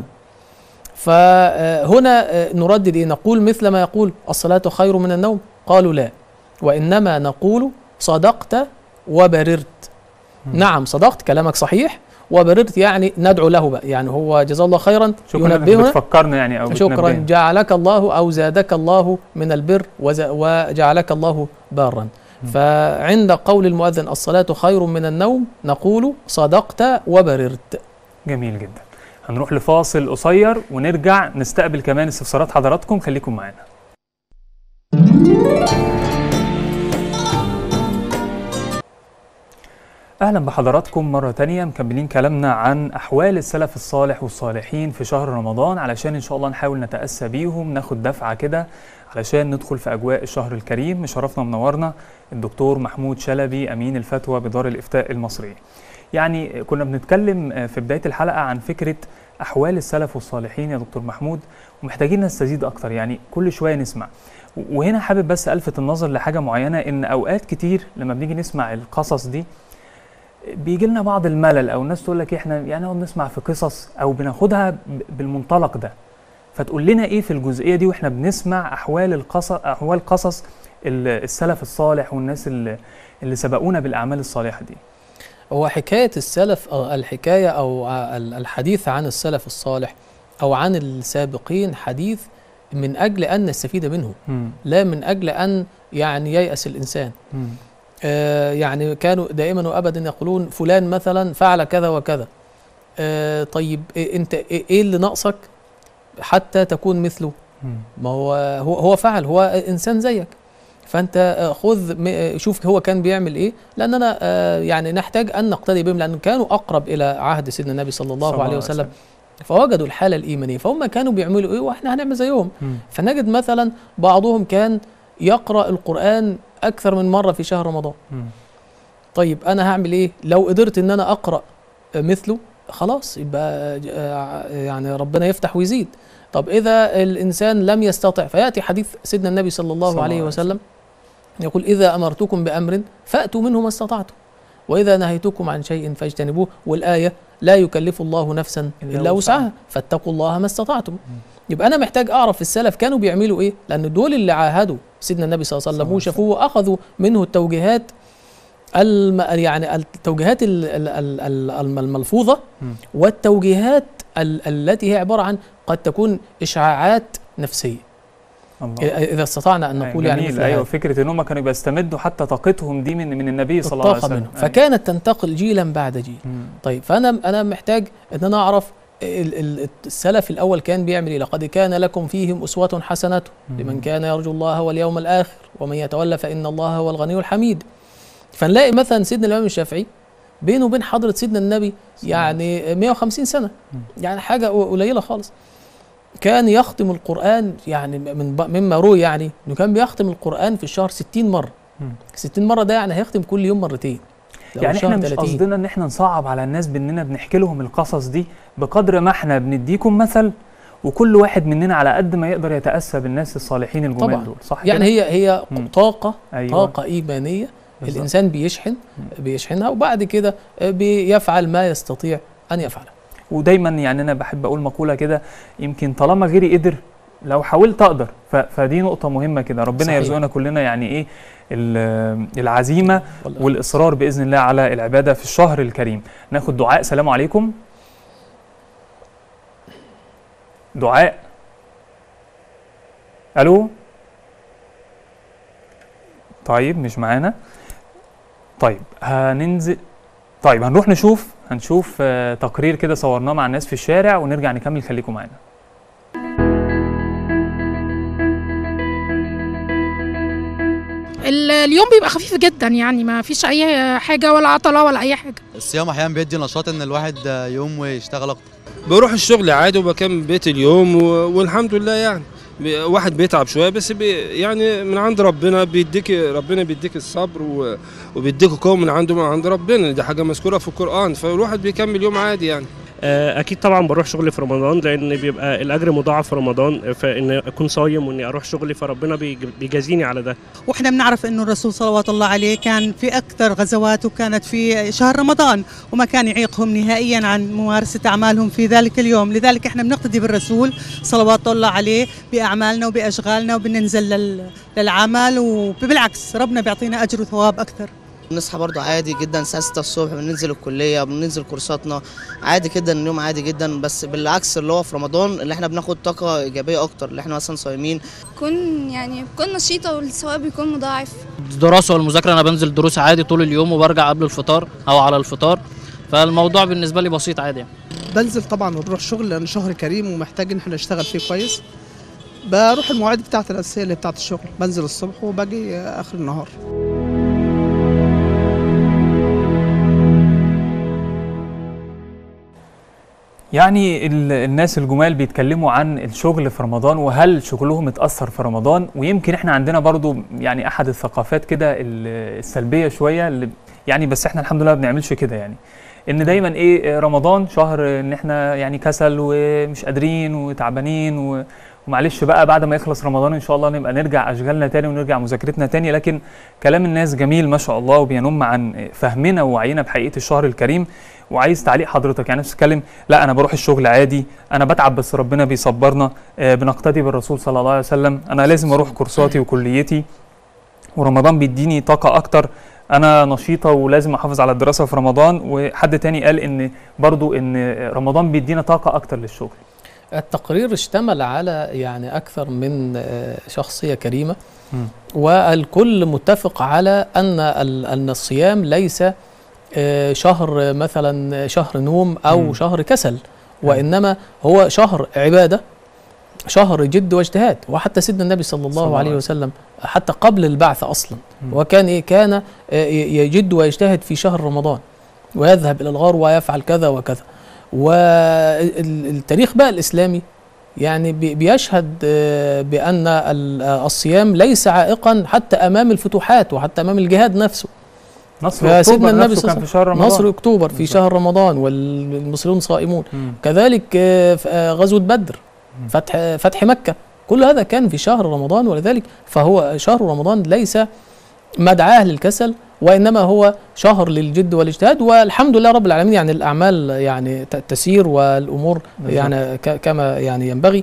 فهنا نردد إيه؟ نقول مثل ما يقول الصلاة خير من النوم قالوا لا وإنما نقول صدقت وبررت نعم صدقت كلامك صحيح وبررت يعني ندعو له بقى يعني هو جزاه الله خيرا شكرا انك ينبهنا بتفكرنا يعني او شكرا بتنبهنا. جعلك الله او زادك الله من البر وز- وجعلك الله بارا فعند قول المؤذن الصلاة خير من النوم نقول صدقت وبررت جميل جدا هنروح لفاصل قصير ونرجع نستقبل كمان استفسارات حضراتكم خليكم معانا اهلا بحضراتكم مره تانية مكملين كلامنا عن احوال السلف الصالح والصالحين في شهر رمضان علشان ان شاء الله نحاول نتاسى بيهم ناخد دفعه كده علشان ندخل في اجواء الشهر الكريم مشرفنا منورنا الدكتور محمود شلبي امين الفتوى بدار الافتاء المصريه يعني كنا بنتكلم في بدايه الحلقه عن فكره احوال السلف والصالحين يا دكتور محمود ومحتاجين نستزيد اكتر يعني كل شويه نسمع وهنا حابب بس الفت النظر لحاجه معينه ان اوقات كتير لما بنيجي نسمع القصص دي بيجي لنا بعض الملل او الناس تقول لك احنا يعني نقعد نسمع في قصص او بناخدها ب- بالمنطلق ده فتقول لنا ايه في الجزئيه دي واحنا بنسمع احوال القصص احوال قصص ال- السلف الصالح والناس اللي, اللي سبقونا بالاعمال الصالحه دي هو حكاية السلف أو الحكاية أو ال- الحديث عن السلف الصالح أو عن السابقين حديث من أجل أن نستفيد منه مم. لا من أجل أن يعني ييأس الإنسان مم. آه يعني كانوا دائما وأبدا يقولون فلان مثلا فعل كذا وكذا آه طيب إيه أنت إيه إيه اللي ناقصك حتى تكون مثله مم. ما هو هو هو فعل هو انسان زيك فانت آه، خذ م- آه، شوف هو كان بيعمل ايه لاننا آه، يعني نحتاج ان نقتدي بهم لان كانوا اقرب الى عهد سيدنا النبي صلى الله, صلى الله عليه عليه وسلم فوجدوا الحاله الايمانيه فهم كانوا بيعملوا ايه واحنا هنعمل زيهم مم. فنجد مثلا بعضهم كان يقرا القران اكثر من مره في شهر رمضان مم. طيب انا هعمل ايه لو قدرت ان انا اقرا مثله خلاص يبقى آه، يعني ربنا يفتح ويزيد طب اذا الانسان لم يستطع فياتي حديث سيدنا النبي صلى الله صلى الله عليه عليه وسلم يقول اذا امرتكم بامر فاتوا منه ما استطعتم واذا نهيتكم عن شيء فاجتنبوه والايه لا يكلف الله نفسا إلا الا وسعها. وسعها فاتقوا الله ما استطعتم يبقى انا محتاج اعرف السلف كانوا بيعملوا ايه لان دول اللي عاهدوا سيدنا النبي صلى الله عليه صلى وسلم الله وشافوه واخذوا منه التوجيهات الم يعني التوجيهات ال- ال- ال- ال- الم- الملفوظه مم. والتوجيهات ال- التي هي عباره عن قد تكون اشعاعات نفسيه الله اذا استطعنا ان نقول يعني جميل مثل ايوه هذا فكره ان هم كانوا بيستمدوا حتى طاقتهم دي من من النبي صلى الله عليه الطاقه وسلم منه أيوة. فكانت تنتقل جيلا بعد جيل مم. طيب فانا انا محتاج ان انا اعرف ال- ال- السلف الاول كان بيعمل ايه لقد كان لكم فيهم اسوه حسنه لمن كان يرجو الله واليوم الاخر ومن يتولى فان الله هو الغني الحميد فنلاقي مثلا سيدنا الامام الشافعي بينه وبين حضره سيدنا النبي يعني 150 سنه يعني حاجه قليله خالص كان يختم القران يعني من ب- مما روي يعني انه كان بيختم القران في الشهر 60 مره مم. 60 مره ده يعني هيختم كل يوم مرتين لو يعني الشهر احنا مش 30. قصدنا ان احنا نصعب على الناس باننا بنحكي لهم القصص دي بقدر ما احنا بنديكم مثل وكل واحد مننا على قد ما يقدر يتاسى بالناس الصالحين الجمال طبعا. دول صح يعني كده؟ هي هي مم. طاقه أيوة. طاقه ايمانيه بالظبط. الانسان بيشحن بيشحنها وبعد كده بيفعل ما يستطيع ان يفعله ودايما يعني انا بحب اقول مقوله كده يمكن طالما غيري قدر لو حاولت اقدر ف- فدي نقطه مهمه كده ربنا صحيح. يرزقنا كلنا يعني ايه ال- العزيمه والله. والاصرار باذن الله على العباده في الشهر الكريم ناخد دعاء سلام عليكم دعاء الو طيب مش معانا طيب هننزل طيب هنروح نشوف هنشوف آه، تقرير كده صورناه مع الناس في الشارع ونرجع نكمل خليكم معانا ال- اليوم بيبقى خفيف جدا يعني ما فيش اي حاجه ولا عطله ولا اي حاجه الصيام احيانا بيدي نشاط ان الواحد يوم ويشتغل اكتر بروح الشغل عادي وبكمل بيت اليوم و... والحمد لله يعني بي- واحد بيتعب شويه بس بي يعني من عند ربنا بيديك ربنا بيديك الصبر و... وبيديك قوه من عنده من عند ربنا دي حاجه مذكوره في القران فالواحد بيكمل يوم عادي يعني آه، اكيد طبعا بروح شغلي في رمضان لان بيبقى الاجر مضاعف في رمضان فان اكون صايم واني اروح شغلي فربنا بيج- بيجازيني على ده واحنا بنعرف انه الرسول صلوات الله عليه كان في اكثر غزواته كانت في شهر رمضان وما كان يعيقهم نهائيا عن ممارسه اعمالهم في ذلك اليوم لذلك احنا بنقتدي بالرسول صلوات الله عليه باعمالنا وباشغالنا وبننزل لل- للعمل وبالعكس ربنا بيعطينا اجر وثواب اكثر بنصحى برضو عادي جدا الساعة 6 الصبح بننزل الكلية بننزل كورساتنا عادي جدا اليوم عادي جدا بس بالعكس اللي هو في رمضان اللي احنا بناخد طاقة إيجابية أكتر اللي احنا مثلا صايمين بكون يعني بكون نشيطة والثواب بيكون مضاعف الدراسة والمذاكرة أنا بنزل دروس عادي طول اليوم وبرجع قبل الفطار أو على الفطار فالموضوع بالنسبة لي بسيط عادي يعني. بنزل طبعا وبروح شغل لان شهر كريم ومحتاج ان احنا نشتغل فيه كويس بروح المواعيد بتاعتي الاساسيه اللي بتاعت الشغل بنزل الصبح وباجي آه، اخر النهار يعني ال- الناس الجمال بيتكلموا عن الشغل في رمضان وهل شغلهم اتأثر في رمضان ويمكن احنا عندنا برضو يعني احد الثقافات كده ال- السلبية شوية اللي يعني بس احنا الحمد لله ما بنعملش كده يعني ان دايما ايه رمضان شهر ان احنا يعني كسل ومش قادرين وتعبانين و ومعلش بقى بعد ما يخلص رمضان ان شاء الله نبقى نرجع اشغالنا تاني ونرجع مذاكرتنا تاني لكن كلام الناس جميل ما شاء الله وبينم عن فهمنا ووعينا بحقيقه الشهر الكريم وعايز تعليق حضرتك يعني بتتكلم لا انا بروح الشغل عادي انا بتعب بس ربنا بيصبرنا آه، بنقتدي بالرسول صلى الله عليه وسلم انا لازم اروح كورساتي وكليتي ورمضان بيديني طاقه اكتر انا نشيطه ولازم احافظ على الدراسه في رمضان وحد تاني قال ان برضو ان رمضان بيدينا طاقه اكتر للشغل التقرير اشتمل على يعني أكثر من آه، شخصية كريمة والكل متفق على أن ال- أن الصيام ليس آه، شهر مثلا شهر نوم أو مم. شهر كسل وإنما هو شهر عبادة شهر جد واجتهاد وحتى سيدنا النبي صلى الله, صلى الله عليه عليه وسلم حتى قبل البعث أصلا مم. وكان إيه كان آه، ي- يجد ويجتهد في شهر رمضان ويذهب إلى الغار ويفعل كذا وكذا والتاريخ بقى الإسلامي يعني بي- بيشهد آه، بأن ال- آه، الصيام ليس عائقا حتى أمام الفتوحات وحتى أمام الجهاد نفسه نصر فسيدنا اكتوبر النبي نفسه صلى كان الله في شهر عليه وسلم رمضان نصر اكتوبر في شهر رمضان والمسلمون صائمون كذلك آه، ف- آه، غزوه بدر فتح فتح مكه كل هذا كان في شهر رمضان ولذلك فهو شهر رمضان ليس مدعاه للكسل وانما هو شهر للجد والاجتهاد والحمد لله رب العالمين يعني الاعمال يعني ت- تسير والامور بالظبط. يعني ك- كما يعني ينبغي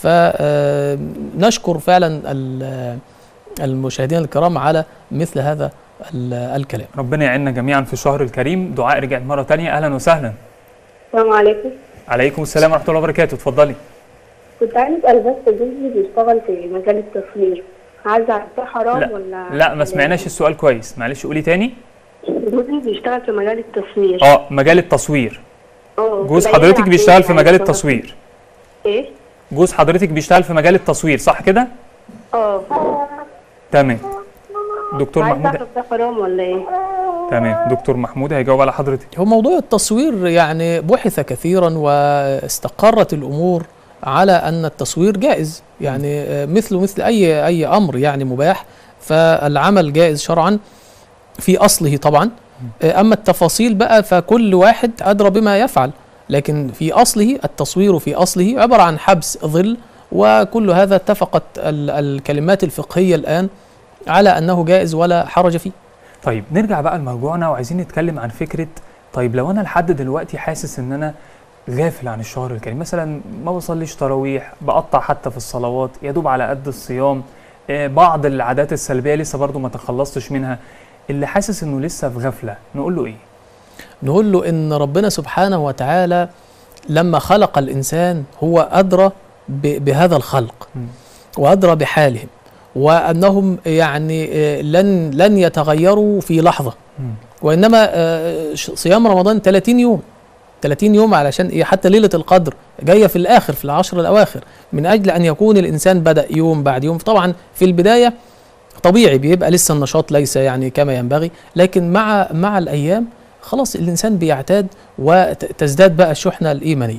فنشكر فعلا ال- المشاهدين الكرام على مثل هذا ال- الكلام ربنا يعيننا جميعا في الشهر الكريم دعاء رجعت مره تانية اهلا وسهلا السلام عليكم عليكم السلام ورحمه الله وبركاته اتفضلي كنت عايز اسال بس جوزي بيشتغل في مجال التصوير عايزه اعرف ده حرام لا ولا لا ما سمعناش السؤال كويس معلش قولي تاني جوزي بيشتغل في مجال التصوير اه مجال التصوير اه جوز قليل حضرتك عليه بيشتغل في يعني مجال شغل. التصوير ايه جوز حضرتك بيشتغل في مجال التصوير صح كده اه تمام دكتور عايز محمود اعرف ده حرام ولا ايه تمام دكتور محمود هيجاوب على حضرتك هو موضوع التصوير يعني بحث كثيرا واستقرت الامور على ان التصوير جائز يعني آه، مثله مثل اي اي امر يعني مباح فالعمل جائز شرعا في اصله طبعا آه، اما التفاصيل بقى فكل واحد ادرى بما يفعل لكن في اصله التصوير في اصله عباره عن حبس ظل وكل هذا اتفقت ال- الكلمات الفقهيه الان على انه جائز ولا حرج فيه طيب نرجع بقى لمرجوعنا وعايزين نتكلم عن فكره طيب لو انا لحد دلوقتي حاسس ان انا غافل عن الشهر الكريم مثلا ما بصليش تراويح بقطع حتى في الصلوات يا دوب على قد الصيام آه، بعض العادات السلبيه لسه برضو ما تخلصتش منها اللي حاسس انه لسه في غفله نقول له ايه نقول له ان ربنا سبحانه وتعالى لما خلق الانسان هو ادرى ب- بهذا الخلق وادرى بحالهم وانهم يعني آه، لن لن يتغيروا في لحظه وانما آه، ش- صيام رمضان 30 يوم 30 يوم علشان ايه حتى ليله القدر جايه في الاخر في العشر الاواخر من اجل ان يكون الانسان بدا يوم بعد يوم طبعا في البدايه طبيعي بيبقى لسه النشاط ليس يعني كما ينبغي لكن مع مع الايام خلاص الانسان بيعتاد وتزداد بقى الشحنه الايمانيه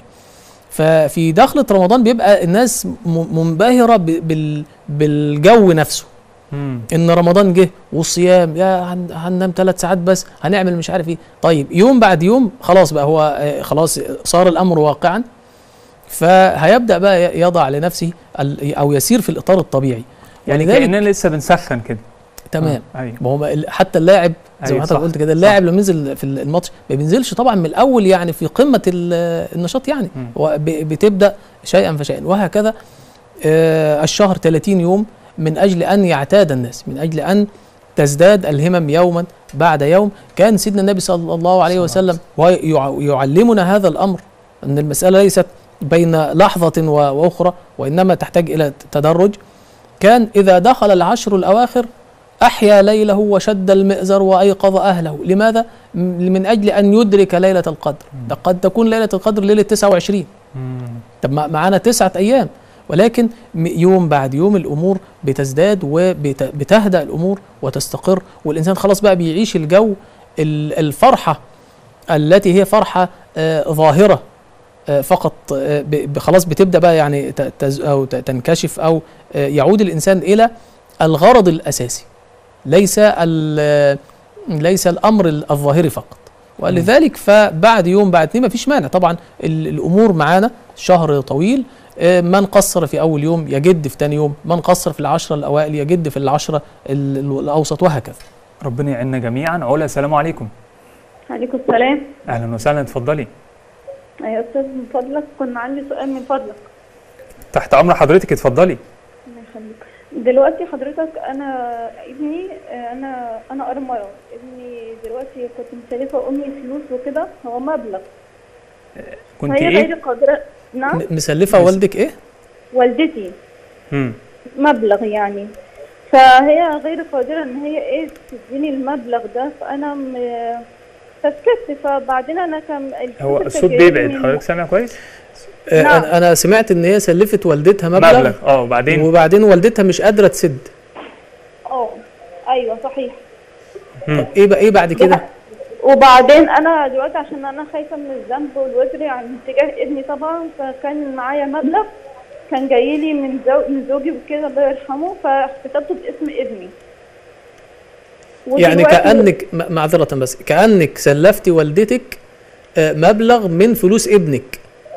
ففي دخلة رمضان بيبقى الناس م- منبهرة ب- بال بالجو نفسه ان رمضان جه والصيام يا هن- هننام ثلاث ساعات بس هنعمل مش عارف ايه طيب يوم بعد يوم خلاص بقى هو آه، خلاص صار الامر واقعا فهيبدا بقى ي- يضع لنفسه ال- او يسير في الاطار الطبيعي يعني ولذلك- كاننا لسه بنسخن كده تمام آه، ايوه ما هو ال- حتى اللاعب زي أيوة ما حضرتك صح، قلت كده اللاعب لما ينزل في الماتش ما بينزلش طبعا من الاول يعني في قمه ال- النشاط يعني هو ب- بتبدا شيئا فشيئا وهكذا آه، الشهر 30 يوم من اجل ان يعتاد الناس من اجل ان تزداد الهمم يوما بعد يوم كان سيدنا النبي صلى الله عليه وسلم ويعلمنا هذا الامر ان المساله ليست بين لحظه و- واخرى وانما تحتاج الى تدرج كان اذا دخل العشر الاواخر أحيا ليله وشد المئزر وأيقظ أهله لماذا؟ م- من أجل أن يدرك ليلة القدر ده قد تكون ليلة القدر ليلة 29 طب ما- معانا تسعة أيام ولكن م- يوم بعد يوم الأمور بتزداد وبتهدأ الأمور وتستقر والإنسان خلاص بقى بيعيش الجو ال- الفرحة التي هي فرحة آه، ظاهرة آه، فقط آه، ب- ب- خلاص بتبدأ بقى يعني ت- تز- أو ت- تنكشف أو آه، يعود الإنسان إلى الغرض الأساسي ليس ال- ليس الأمر الظاهري فقط ولذلك فبعد يوم بعد اثنين مفيش مانع طبعا ال- الامور معانا شهر طويل آه، من قصر في اول يوم يجد في ثاني يوم من قصر في العشره الاوائل يجد في العشره ال- ال- الاوسط وهكذا ربنا يعيننا جميعا علا السلام عليكم عليكم السلام اهلا وسهلا اتفضلي يا استاذ من فضلك كنا عندي سؤال من فضلك تحت امر حضرتك اتفضلي الله يخليك دلوقتي حضرتك انا ابني آه، انا انا ارمله ابني دلوقتي كنت مسلفه امي فلوس وكده هو مبلغ كنت هي إيه؟ غير قادره نعم م- مسلفه والدك ايه؟ والدتي مم. مبلغ يعني فهي غير قادرة ان هي ايه تديني المبلغ ده فانا م... فسكت فبعدين انا كان هو الفلوس الصوت اللي بيبعد جاية مني- حضرتك سامع كويس آه، نعم. انا انا سمعت ان هي سلفت والدتها مبلغ مبلغ اه وبعدين وبعدين والدتها مش قادره تسد اه ايوه صحيح ايه بقى ايه بعد كده؟ وبعدين انا دلوقتي عشان انا خايفه من الذنب والوزر عن اتجاه ابني طبعا فكان معايا مبلغ كان جاي لي من زو... من زوجي وكده الله يرحمه فكتبته باسم ابني يعني ودلوقتي- كانك م- معذره بس كانك سلفتي والدتك آه، مبلغ من فلوس ابنك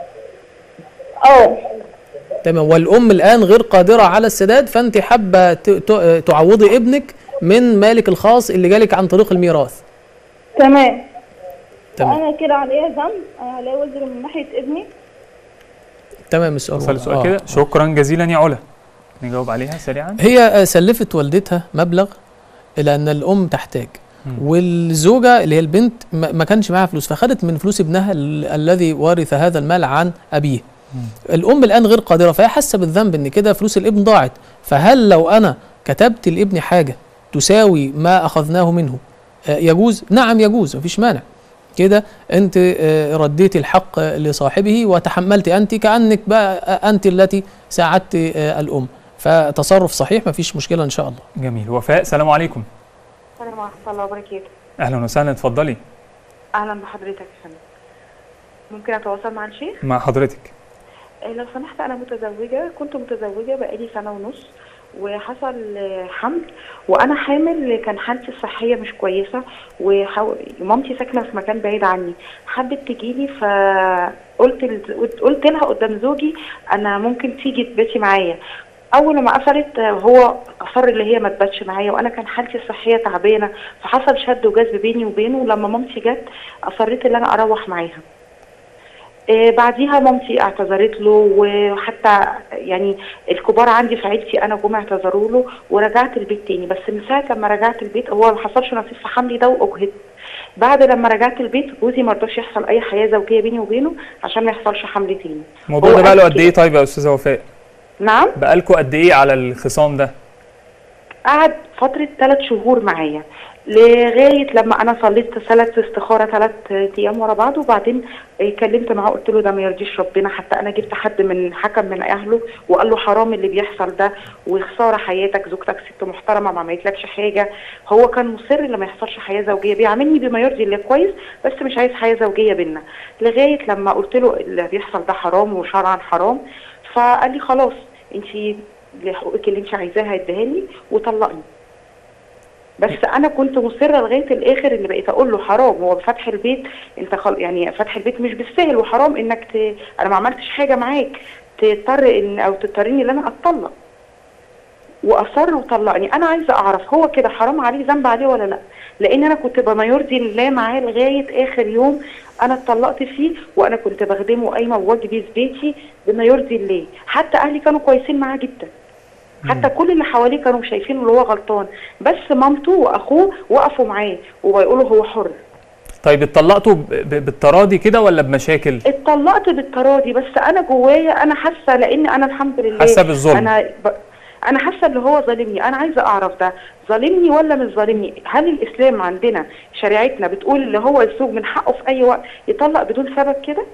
اه تمام والام الان غير قادره على السداد فانت حابه ت- ت- تعوضي ابنك من مالك الخاص اللي جالك عن طريق الميراث تمام تمام. انا كده عليا ذنب انا عليا وزر من ناحيه ابني تمام السؤال وصل واضح. السؤال آه. كده شكرا جزيلا يا علا نجاوب عليها سريعا هي آه، سلفت والدتها مبلغ لان الام تحتاج والزوجه اللي هي البنت ما ما كانش معاها فلوس فخدت من فلوس ابنها ال- الذي ورث هذا المال عن ابيه الام الان غير قادره فهي حاسه بالذنب ان كده فلوس الابن ضاعت فهل لو انا كتبت لابني حاجه تساوي ما اخذناه منه آه، يجوز نعم يجوز مفيش مانع كده انت آه، رديتي الحق آه، لصاحبه وتحملت انت كانك بقى آه، انت التي ساعدت آه، الام فتصرف صحيح مفيش مشكله ان شاء الله جميل وفاء السلام عليكم السلام ورحمة الله وبركاته اهلا وسهلا اتفضلي أهلا بحضرتك يا فندم ممكن أتواصل مع الشيخ؟ مع حضرتك آه، لو سمحت أنا متزوجة كنت متزوجة بقالي سنة ونص وحصل آه، حمل وأنا حامل كان حالتي الصحية مش كويسة ومامتي ساكنة في مكان بعيد عني حبت تجيلي فقلت ل- قلت لها قدام زوجي أنا ممكن تيجي تباتي معايا اول ما قفلت آه، هو اصر اللي هي ما تباتش معايا وانا كان حالتي الصحيه تعبانه فحصل شد وجذب بيني وبينه ولما مامتي جت اصريت ان انا اروح معاها آه، بعديها مامتي اعتذرت له وحتى يعني الكبار عندي في عيلتي انا جم اعتذروا له ورجعت البيت تاني بس من ساعه لما رجعت البيت هو ما حصلش نصيب في حملي ده واجهدت بعد لما رجعت البيت جوزي ما رضاش يحصل اي حياه زوجيه بيني وبينه عشان ما يحصلش حمل تاني الموضوع هو ده بقى له قال قد ايه طيب يا استاذه وفاء نعم بقالكوا قد ايه على الخصام ده قعد فترة ثلاث شهور معايا لغاية لما أنا صليت صلاة استخارة ثلاث أيام ورا بعض وبعدين آه، كلمت معاه قلت له ده ما يرضيش ربنا حتى أنا جبت حد من حكم من أهله وقال له حرام اللي بيحصل ده وخسارة حياتك زوجتك ست محترمة ما عملتلكش حاجة هو كان مصر إن ما يحصلش حياة زوجية بيعاملني بما يرضي الله كويس بس مش عايز حياة زوجية بينا لغاية لما قلت له اللي بيحصل ده حرام وشرعا حرام فقال لي خلاص انت حقوقك اللي انت عايزاها اديها لي وطلقني بس انا كنت مصره لغايه الاخر اللي بقيت اقول له حرام هو فتح البيت انت خل... يعني فتح البيت مش بالسهل وحرام انك ت... انا ما عملتش حاجه معاك تضطر ان او تضطرني ان انا اتطلق واصر وطلقني انا عايزه اعرف هو كده حرام عليه ذنب عليه ولا لا لان انا كنت بما يرضي الله معاه لغايه اخر يوم انا اتطلقت فيه وانا كنت بخدمه قايمه بواجبي في بيتي بما يرضي الله حتى اهلي كانوا كويسين معاه جدا حتى كل اللي حواليه كانوا شايفين ان هو غلطان بس مامته واخوه وقفوا معاه وبيقولوا هو حر طيب اتطلقتوا ب- ب- بالتراضي كده ولا بمشاكل اتطلقت بالتراضي بس انا جوايا انا حاسه لان انا الحمد لله حاسة بالظلم. انا ب... انا حاسه اللي هو ظالمني انا عايزه اعرف ده ظالمني ولا مش ظالمني هل الاسلام عندنا شريعتنا بتقول اللي هو الزوج من حقه في اي وقت يطلق بدون سبب كده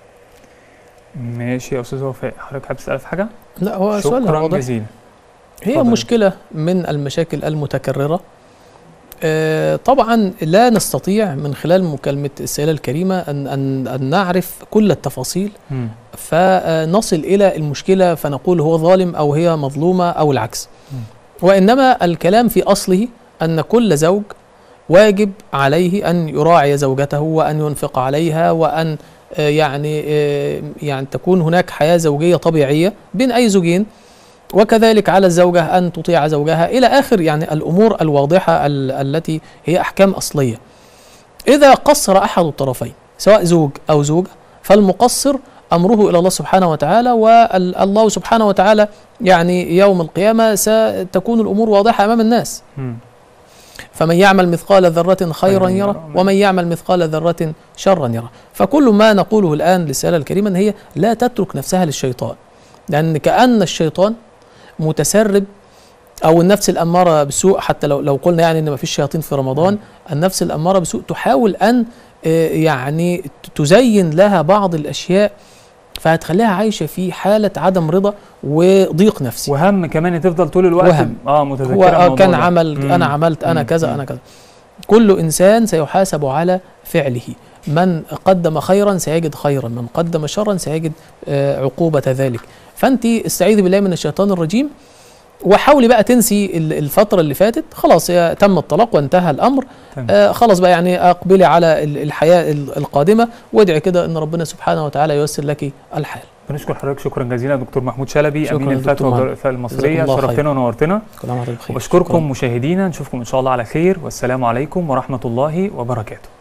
ماشي يا استاذ وفاء حضرتك حابب تسال في حاجه لا هو سؤال شكرا واضح. جزيلا هي اتفضل. مشكلة من المشاكل المتكررة آه، طبعا لا نستطيع من خلال مكالمة السيدة الكريمة أن, أن, أن نعرف كل التفاصيل مم. فنصل إلى المشكلة فنقول هو ظالم أو هي مظلومة أو العكس وإنما الكلام في أصله أن كل زوج واجب عليه أن يراعي زوجته وأن ينفق عليها وأن آه، يعني آه، يعني تكون هناك حياة زوجية طبيعية بين أي زوجين وكذلك على الزوجة أن تطيع زوجها إلى آخر يعني الأمور الواضحة ال- التي هي أحكام أصلية إذا قصر أحد الطرفين سواء زوج أو زوجة فالمقصر أمره إلى الله سبحانه وتعالى والله سبحانه وتعالى يعني يوم القيامة ستكون الأمور واضحة أمام الناس مم. فمن يعمل مثقال ذرة خيرا يره ومن يعمل مثقال ذرة شرا يره فكل ما نقوله الآن للسيدة الكريمة أن هي لا تترك نفسها للشيطان لأن كأن الشيطان متسرب أو النفس الأمارة بسوء حتى لو لو قلنا يعني أن ما فيش شياطين في رمضان النفس الأمارة بسوء تحاول أن آه، يعني تزين لها بعض الأشياء فهتخليها عايشة في حالة عدم رضا وضيق نفسي وهم كمان تفضل طول الوقت وهم. اه متذكره هو آه الموضوع كان ده. عمل مم. انا عملت انا مم. كذا مم. انا كذا كل انسان سيحاسب على فعله من قدم خيرا سيجد خيرا من قدم شرا سيجد آه، عقوبة ذلك فانت استعيذي بالله من الشيطان الرجيم وحاولي بقى تنسي ال- الفترة اللي فاتت خلاص هي تم الطلاق وانتهى الأمر تمام. آه خلاص بقى يعني أقبلي على ال- الحياة ال- القادمة وادعي كده أن ربنا سبحانه وتعالى ييسر لك الحال بنشكر حضرتك شكرا جزيلا دكتور محمود شلبي شكراً امين يا الفتوى دكتور محمد. والدراسات المصريه جزاكم الله خير. شرفتنا ونورتنا كل عام وانتم بخير شكراً. وبشكركم مشاهدينا نشوفكم ان شاء الله على خير والسلام عليكم ورحمه الله وبركاته